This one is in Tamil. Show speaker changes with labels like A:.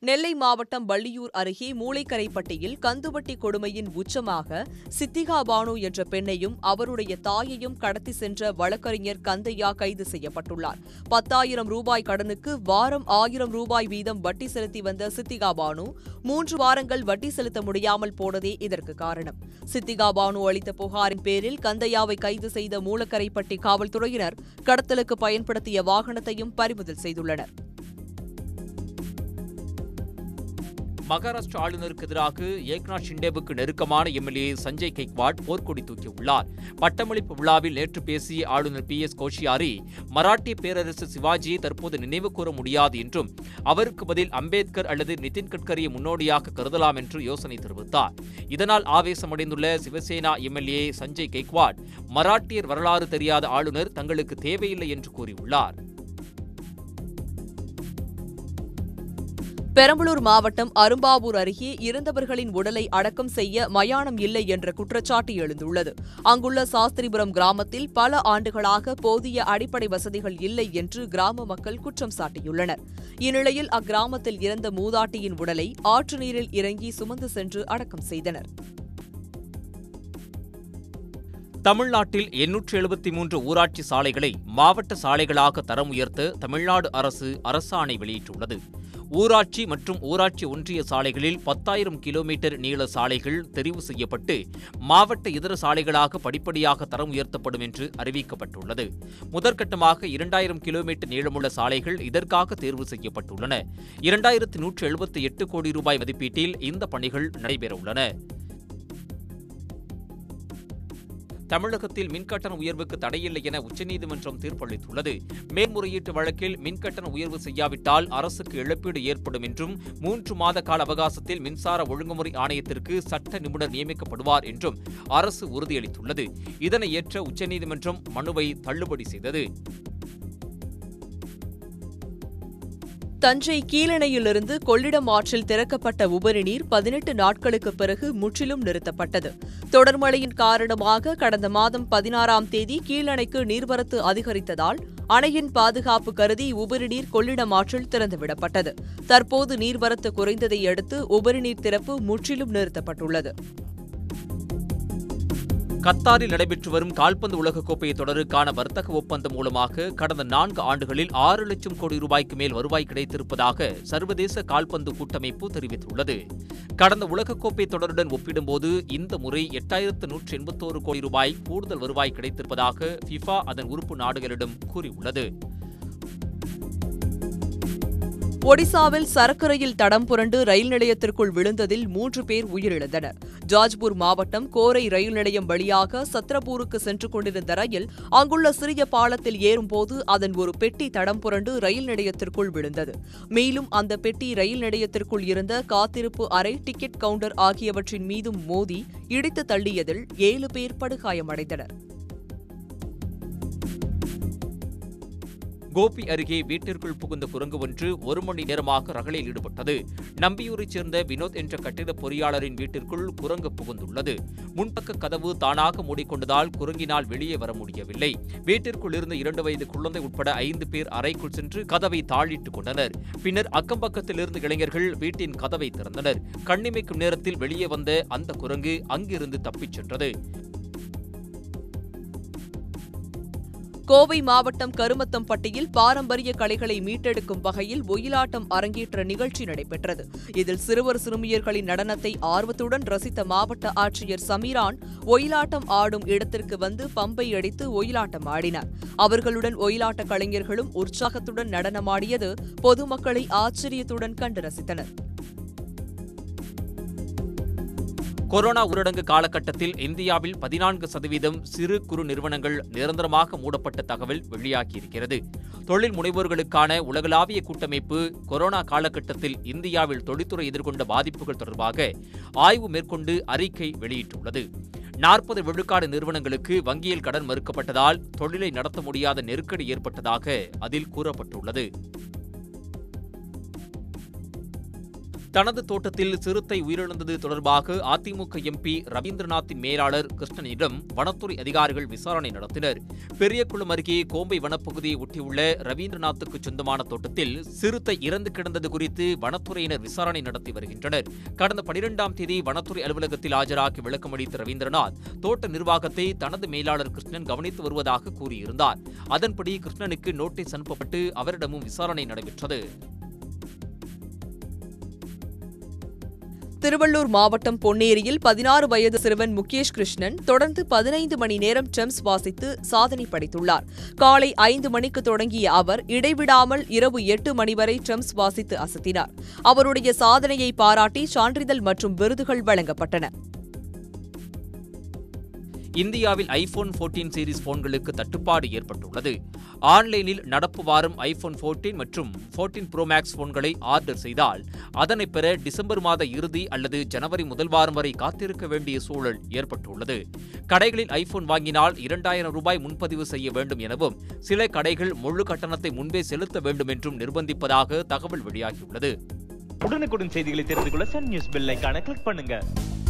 A: நெல்லை மாவட்டம் வள்ளியூர் அருகே மூளைக்கரைப்பட்டியில் கந்துவட்டி கொடுமையின் உச்சமாக சித்திகா பானு என்ற பெண்ணையும் அவருடைய தாயையும் கடத்தி சென்ற வழக்கறிஞர் கந்தையா கைது செய்யப்பட்டுள்ளார் பத்தாயிரம் ரூபாய் கடனுக்கு வாரம் ஆயிரம் ரூபாய் வீதம் வட்டி செலுத்தி வந்த சித்திகா பானு மூன்று வாரங்கள் வட்டி செலுத்த முடியாமல் போனதே இதற்கு காரணம் சித்திகா பானு அளித்த புகாரின் பேரில் கந்தையாவை கைது செய்த மூலக்கரைப்பட்டி காவல்துறையினர் கடத்தலுக்கு பயன்படுத்திய வாகனத்தையும் பறிமுதல் செய்துள்ளனர்
B: மகாராஷ்டிரா ஆளுநருக்கு எதிராக ஏக்நாத் ஷிண்டேவுக்கு நெருக்கமான எம்எல்ஏ சஞ்சய் கெக்வாட் போர்க்கொடி தூக்கியுள்ளார் பட்டமளிப்பு விழாவில் நேற்று பேசிய ஆளுநர் பி எஸ் கோஷியாரி மராட்டிய பேரரசு சிவாஜியை தற்போது நினைவு கூற முடியாது என்றும் அவருக்கு பதில் அம்பேத்கர் அல்லது நிதின் கட்கரியை முன்னோடியாக கருதலாம் என்று யோசனை தெரிவித்தார் இதனால் ஆவேசமடைந்துள்ள சிவசேனா எம்எல்ஏ சஞ்சய் கெக்வாட் மராட்டியர் வரலாறு தெரியாத ஆளுநர் தங்களுக்கு தேவையில்லை என்று கூறியுள்ளார்
A: பெரம்பலூர் மாவட்டம் அரும்பாவூர் அருகே இறந்தவர்களின் உடலை அடக்கம் செய்ய மயானம் இல்லை என்ற குற்றச்சாட்டு எழுந்துள்ளது அங்குள்ள சாஸ்திரிபுரம் கிராமத்தில் பல ஆண்டுகளாக போதிய அடிப்படை வசதிகள் இல்லை என்று கிராம மக்கள் குற்றம் சாட்டியுள்ளனர் இந்நிலையில் அக்கிராமத்தில் இறந்த மூதாட்டியின் உடலை ஆற்று நீரில் இறங்கி சுமந்து சென்று அடக்கம் செய்தனர்
B: தமிழ்நாட்டில் எண்ணூற்று எழுபத்தி மூன்று ஊராட்சி சாலைகளை மாவட்ட சாலைகளாக தரம் உயர்த்த தமிழ்நாடு அரசு அரசாணை வெளியிட்டுள்ளது ஊராட்சி மற்றும் ஊராட்சி ஒன்றிய சாலைகளில் பத்தாயிரம் கிலோமீட்டர் நீள சாலைகள் தெரிவு செய்யப்பட்டு மாவட்ட இதர சாலைகளாக படிப்படியாக தரம் உயர்த்தப்படும் என்று அறிவிக்கப்பட்டுள்ளது முதற்கட்டமாக இரண்டாயிரம் கிலோமீட்டர் நீளமுள்ள சாலைகள் இதற்காக தேர்வு செய்யப்பட்டுள்ளன இரண்டாயிரத்து நூற்று எழுபத்தி எட்டு கோடி ரூபாய் மதிப்பீட்டில் இந்த பணிகள் நடைபெறவுள்ளன தமிழகத்தில் மின்கட்டண உயர்வுக்கு தடையில்லை என உச்சநீதிமன்றம் தீர்ப்பளித்துள்ளது மேல்முறையீட்டு வழக்கில் மின்கட்டண உயர்வு செய்யாவிட்டால் அரசுக்கு இழப்பீடு ஏற்படும் என்றும் மூன்று மாத கால அவகாசத்தில் மின்சார ஒழுங்குமுறை ஆணையத்திற்கு சட்ட நிபுணர் நியமிக்கப்படுவார் என்றும் அரசு உறுதியளித்துள்ளது இதனை ஏற்ற உச்சநீதிமன்றம் மனுவை தள்ளுபடி செய்தது
A: தஞ்சை கீழணையிலிருந்து கொள்ளிடம் ஆற்றில் திறக்கப்பட்ட உபரி நீர் பதினெட்டு நாட்களுக்கு பிறகு முற்றிலும் நிறுத்தப்பட்டது தொடர் மழையின் காரணமாக கடந்த மாதம் பதினாறாம் தேதி கீழணைக்கு நீர்வரத்து அதிகரித்ததால் அணையின் பாதுகாப்பு கருதி உபரி நீர் கொள்ளிடம் ஆற்றில் திறந்துவிடப்பட்டது தற்போது நீர்வரத்து குறைந்ததை அடுத்து உபரி நீர் திறப்பு முற்றிலும் நிறுத்தப்பட்டுள்ளது
B: கத்தாரில் நடைபெற்று வரும் கால்பந்து உலகக்கோப்பை தொடருக்கான வர்த்தக ஒப்பந்தம் மூலமாக கடந்த நான்கு ஆண்டுகளில் ஆறு லட்சம் கோடி ரூபாய்க்கு மேல் வருவாய் கிடைத்திருப்பதாக சர்வதேச கால்பந்து கூட்டமைப்பு தெரிவித்துள்ளது கடந்த உலகக்கோப்பை தொடருடன் ஒப்பிடும்போது இந்த முறை எட்டாயிரத்து நூற்று எண்பத்தோரு கோடி ரூபாய் கூடுதல் வருவாய் கிடைத்திருப்பதாக ஃபிஃபா அதன் உறுப்பு நாடுகளிடம் கூறியுள்ளது
A: ஒடிசாவில் சரக்கு ரயில் தடம் புரண்டு ரயில் நிலையத்திற்குள் விழுந்ததில் மூன்று பேர் உயிரிழந்தனர் ஜாஜ்பூர் மாவட்டம் கோரை ரயில் நிலையம் வழியாக சத்ரபூருக்கு சென்று கொண்டிருந்த ரயில் அங்குள்ள சிறிய பாலத்தில் ஏறும்போது அதன் ஒரு பெட்டி தடம் புரண்டு ரயில் நிலையத்திற்குள் விழுந்தது மேலும் அந்த பெட்டி ரயில் நிலையத்திற்குள் இருந்த காத்திருப்பு அறை டிக்கெட் கவுண்டர் ஆகியவற்றின் மீதும் மோதி இடித்து தள்ளியதில் ஏழு பேர் படுகாயமடைந்தனர்
B: கோபி அருகே வீட்டிற்குள் புகுந்த குரங்கு ஒன்று ஒரு மணி நேரமாக ரகளில் ஈடுபட்டது நம்பியூரைச் சேர்ந்த வினோத் என்ற கட்டிட பொறியாளரின் வீட்டிற்குள் குரங்கு புகுந்துள்ளது முன்பக்க கதவு தானாக மூடிக்கொண்டதால் குரங்கினால் வெளியே வர முடியவில்லை வீட்டிற்குள் இருந்த இரண்டு வயது குழந்தை உட்பட ஐந்து பேர் அறைக்குள் சென்று கதவை தாழிட்டுக் கொண்டனர் பின்னர் அக்கம்பக்கத்தில் இருந்த இளைஞர்கள் வீட்டின் கதவை திறந்தனர் கண்ணிமைக்கும் நேரத்தில் வெளியே வந்த அந்த குரங்கு அங்கிருந்து தப்பிச் சென்றது
A: கோவை மாவட்டம் கருமத்தம்பட்டியில் பாரம்பரிய கலைகளை மீட்டெடுக்கும் வகையில் ஒயிலாட்டம் அரங்கேற்ற நிகழ்ச்சி நடைபெற்றது இதில் சிறுவர் சிறுமியர்களின் நடனத்தை ஆர்வத்துடன் ரசித்த மாவட்ட ஆட்சியர் சமீரான் ஒயிலாட்டம் ஆடும் இடத்திற்கு வந்து பம்பை அடித்து ஒயிலாட்டம் ஆடினார் அவர்களுடன் ஒயிலாட்ட கலைஞர்களும் உற்சாகத்துடன் நடனமாடியது பொதுமக்களை ஆச்சரியத்துடன் கண்டு ரசித்தனர்
B: கொரோனா ஊரடங்கு காலகட்டத்தில் இந்தியாவில் பதினான்கு சதவீதம் சிறு குறு நிறுவனங்கள் நிரந்தரமாக மூடப்பட்ட தகவல் வெளியாகியிருக்கிறது தொழில் முனைவோர்களுக்கான உலகளாவிய கூட்டமைப்பு கொரோனா காலகட்டத்தில் இந்தியாவில் தொழில்துறை எதிர்கொண்ட பாதிப்புகள் தொடர்பாக ஆய்வு மேற்கொண்டு அறிக்கை வெளியிட்டுள்ளது நாற்பது விழுக்காடு நிறுவனங்களுக்கு வங்கியில் கடன் மறுக்கப்பட்டதால் தொழிலை நடத்த முடியாத நெருக்கடி ஏற்பட்டதாக அதில் கூறப்பட்டுள்ளது தனது தோட்டத்தில் சிறுத்தை உயிரிழந்தது தொடர்பாக அதிமுக எம்பி ரவீந்திரநாத்தின் மேலாளர் கிருஷ்ணனிடம் வனத்துறை அதிகாரிகள் விசாரணை நடத்தினர் பெரியகுளம் அருகே கோம்பை வனப்பகுதியை ஒட்டியுள்ள ரவீந்திரநாத்துக்கு சொந்தமான தோட்டத்தில் சிறுத்தை இறந்து கிடந்தது குறித்து வனத்துறையினர் விசாரணை நடத்தி வருகின்றனர் கடந்த பனிரெண்டாம் தேதி வனத்துறை அலுவலகத்தில் ஆஜராகி விளக்கமளித்த ரவீந்திரநாத் தோட்ட நிர்வாகத்தை தனது மேலாளர் கிருஷ்ணன் கவனித்து வருவதாக கூறியிருந்தார் அதன்படி கிருஷ்ணனுக்கு நோட்டீஸ் அனுப்பப்பட்டு அவரிடமும் விசாரணை நடைபெற்றது
A: திருவள்ளூர் மாவட்டம் பொன்னேரியில் பதினாறு வயது சிறுவன் முகேஷ் கிருஷ்ணன் தொடர்ந்து பதினைந்து மணி நேரம் ட்ரம்ஸ் வாசித்து சாதனை படைத்துள்ளார் காலை ஐந்து மணிக்கு தொடங்கிய அவர் இடைவிடாமல் இரவு எட்டு மணி வரை ட்ரம்ஸ் வாசித்து அசத்தினார் அவருடைய சாதனையை பாராட்டி சான்றிதழ் மற்றும் விருதுகள் வழங்கப்பட்டன
B: இந்தியாவில் ஐபோன் 14 சீரிஸ் போன்களுக்கு தட்டுப்பாடு ஏற்பட்டுள்ளது ஆன்லைனில் நடப்பு வாரம் ஐபோன் 14 மற்றும் 14 ப்ரோ மேக்ஸ் போன்களை ஆர்டர் செய்தால் அதனை பெற டிசம்பர் மாத இறுதி அல்லது ஜனவரி முதல் வாரம் வரை காத்திருக்க வேண்டிய சூழல் ஏற்பட்டுள்ளது கடைகளில் ஐபோன் வாங்கினால் இரண்டாயிரம் ரூபாய் முன்பதிவு செய்ய வேண்டும் எனவும் சில கடைகள் முழு கட்டணத்தை முன்பே செலுத்த வேண்டும் என்றும் நிர்பந்திப்பதாக தகவல் வெளியாகியுள்ளது
C: உடனுக்குடன் செய்திகளை தெரிந்து கொள்ள சன் நியூஸ் பெல் ஐகானை கிளிக் பண்ணுங்க